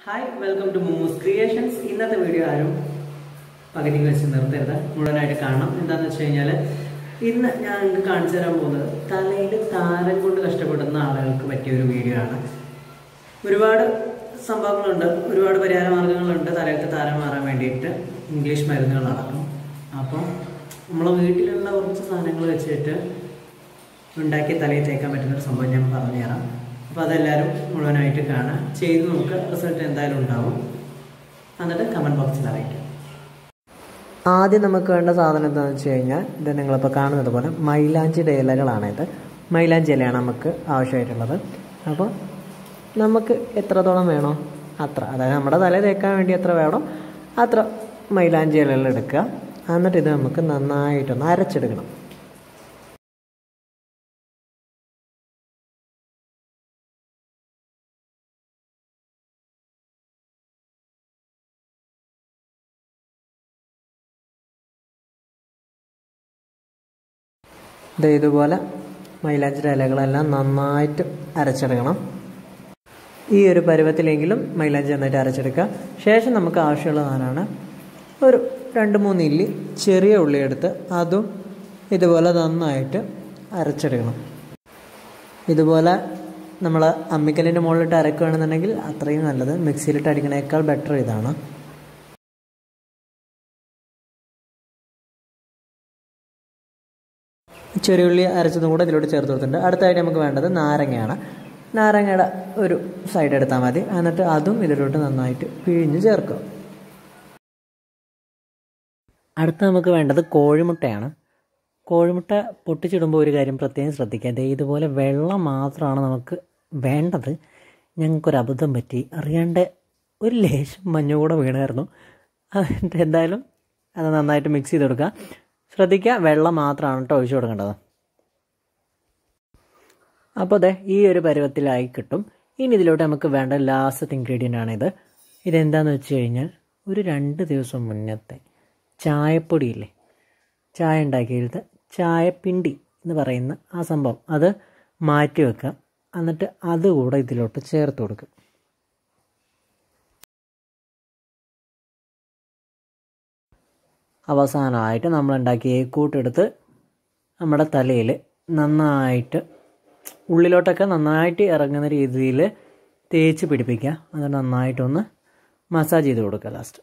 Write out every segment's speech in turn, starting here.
hi welcome to Moos creations ഇന്നത്തെ video ആരും പകുതിക്ക് വെച്ച് നിർത്തരുത് മുഴുവനായിട്ട് കാണണം എന്താണെന്ന് വെച്ച് കഴിഞ്ഞാൽ ഇന്ന് ഞാൻ നിങ്ങൾക്ക് കാണിച്ചു തരാൻ പോകുന്നത് തലയിൽ താരം കൊണ്ട് കഷ്ടപ്പെടുന്ന ആളുകൾക്ക് പറ്റിയ ഒരു വീഡിയോ ആണ് ഒരുപാട് സംഭവങ്ങളുണ്ട് ഒരുപാട് പരിഹാര മാർഗങ്ങളുണ്ട് തലയിലത്തെ താരം മാറാൻ വേണ്ടിയിട്ട് ഇംഗ്ലീഷ് മരുന്നുകളടക്കം അപ്പം നമ്മളെ വീട്ടിലുള്ള കുറച്ച് സാധനങ്ങൾ വെച്ചിട്ട് ഉണ്ടാക്കി തലയിൽ തേക്കാൻ പറ്റുന്ന ഒരു സംഭവം ഞാൻ പറഞ്ഞുതരാം അപ്പോൾ അതെല്ലാവരും മുഴുവനായിട്ട് കാണാം ചെയ്ത് നോക്കുക റിസൾട്ട് എന്തായാലും ഉണ്ടാവും എന്നിട്ട് കമൻറ്റ് ബോക്സിൽ അറിയിക്കാം ആദ്യം നമുക്ക് വേണ്ട സാധനം എന്താണെന്ന് വെച്ച് കഴിഞ്ഞാൽ ഇത് നിങ്ങളിപ്പോൾ കാണുന്നത് പോലെ മൈലാഞ്ചിയുടെ ഇലകളാണ് ഇത് മൈലാഞ്ചി ഇലയാണ് നമുക്ക് ആവശ്യമായിട്ടുള്ളത് അപ്പോൾ നമുക്ക് എത്രത്തോളം വേണോ അത്ര അതായത് നമ്മുടെ തല തേക്കാൻ വേണ്ടി എത്ര വേണോ അത്ര മൈലാഞ്ചി ഇലകൾ എടുക്കുക എന്നിട്ട് ഇത് നമുക്ക് നന്നായിട്ടൊന്ന് അരച്ചെടുക്കണം ഇത് ഇതുപോലെ മൈലാഞ്ചിയുടെ ഇലകളെല്ലാം നന്നായിട്ട് അരച്ചെടുക്കണം ഈ ഒരു പരുവത്തിലെങ്കിലും മൈലാഞ്ചി നന്നായിട്ട് അരച്ചെടുക്കുക ശേഷം നമുക്ക് ആവശ്യമുള്ള സാധനമാണ് ഒരു രണ്ട് മൂന്ന് ഇല്ലി ചെറിയ ഉള്ളി എടുത്ത് അതും ഇതുപോലെ നന്നായിട്ട് അരച്ചെടുക്കണം ഇതുപോലെ നമ്മൾ അമ്മിക്കല്ലിൻ്റെ മുകളിലിട്ട് അരക്കുകയാണെന്നുണ്ടെങ്കിൽ അത്രയും നല്ലത് മിക്സിയിലിട്ട് അടിക്കണേക്കാൾ ബെറ്റർ ഇതാണ് ചെറിയുള്ളി അരച്ചതും കൂടെ ഇതിലോട്ട് ചേർത്ത് കൊടുത്തിട്ടുണ്ട് അടുത്തായിട്ട് നമുക്ക് വേണ്ടത് നാരങ്ങയാണ് നാരങ്ങയുടെ ഒരു സൈഡ് എടുത്താൽ മതി എന്നിട്ട് അതും ഇതിലോട്ട് നന്നായിട്ട് പിഴിഞ്ഞ് ചേർക്കുക അടുത്ത നമുക്ക് വേണ്ടത് കോഴിമുട്ടയാണ് കോഴിമുട്ട പൊട്ടിച്ചിടുമ്പോൾ ഒരു കാര്യം പ്രത്യേകം ശ്രദ്ധിക്കുക ദേ ഇതുപോലെ വെള്ളം മാത്രമാണ് നമുക്ക് വേണ്ടത് ഞങ്ങൾക്കൊരു അബദ്ധം പറ്റി അറിയാണ്ട് ഒരു ലേശം മഞ്ഞ കൂടെ വീണായിരുന്നു അതിൻ്റെ എന്തായാലും അത് നന്നായിട്ട് മിക്സ് ചെയ്ത് കൊടുക്കുക ശ്രദ്ധിക്കുക വെള്ളം മാത്രമാണ് കേട്ടോ ഒഴിച്ചു കൊടുക്കേണ്ടത് അപ്പോൾ അതെ ഈ ഒരു പരുവത്തിലായി കിട്ടും ഇനി ഇതിലോട്ട് നമുക്ക് വേണ്ട ലാസ്റ്റത്തെ ഇൻഗ്രീഡിയൻ്റ് ആണിത് ഇതെന്താണെന്ന് വെച്ച് കഴിഞ്ഞാൽ ഒരു രണ്ട് ദിവസം മുന്നത്തെ ചായപ്പൊടിയില്ലേ ചായ ഉണ്ടാക്കിയെടുത്ത് ചായപ്പിണ്ടി എന്ന് പറയുന്ന ആ സംഭവം അത് മാറ്റി വെക്കുക എന്നിട്ട് അതുകൂടെ ഇതിലോട്ട് ചേർത്ത് കൊടുക്കുക അവസാനമായിട്ട് നമ്മൾ ഉണ്ടാക്കിയ കൂട്ടെടുത്ത് നമ്മുടെ തലയിൽ നന്നായിട്ട് ഉള്ളിലോട്ടൊക്കെ നന്നായിട്ട് ഇറങ്ങുന്ന രീതിയിൽ തേച്ച് പിടിപ്പിക്കുക അത് നന്നായിട്ടൊന്ന് മസാജ് ചെയ്ത് കൊടുക്കുക ലാസ്റ്റ്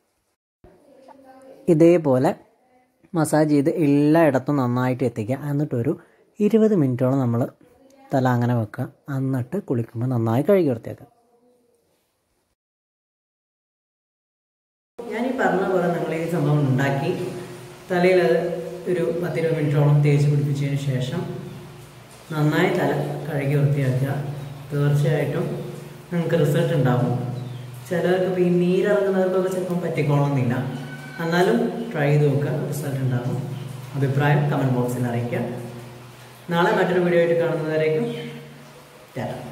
ഇതേപോലെ മസാജ് ചെയ്ത് എല്ലായിടത്തും നന്നായിട്ട് എത്തിക്കുക എന്നിട്ടൊരു ഇരുപത് മിനിറ്റോളം നമ്മൾ തല അങ്ങനെ വെക്കുക എന്നിട്ട് കുളിക്കുമ്പോൾ നന്നായി കഴുകി വൃത്തിയാക്കുക ഞാൻ ഈ പറഞ്ഞ പോലെ നിങ്ങൾ ഈ സംഭവം ഉണ്ടാക്കി തലയിൽ അത് ഒരു പത്തിരുപത് മിനിറ്റോളം തേച്ച് പിടിപ്പിച്ചതിന് ശേഷം നന്നായി തല കഴുകി വൃത്തിയാക്കുക തീർച്ചയായിട്ടും നിങ്ങൾക്ക് റിസൾട്ട് ഉണ്ടാവും ചിലർക്ക് ഇപ്പോൾ ഈ നീരിറങ്ങുന്നവർക്കൊക്കെ ചിലപ്പം പറ്റിക്കോളണമെന്നില്ല എന്നാലും ട്രൈ ചെയ്ത് നോക്കുക റിസൾട്ട് ഉണ്ടാകും അഭിപ്രായം കമൻറ്റ് ബോക്സിൽ അറിയിക്കുക നാളെ മറ്റൊരു വീഡിയോ ആയിട്ട് കാണുന്നവരേക്കും തരാം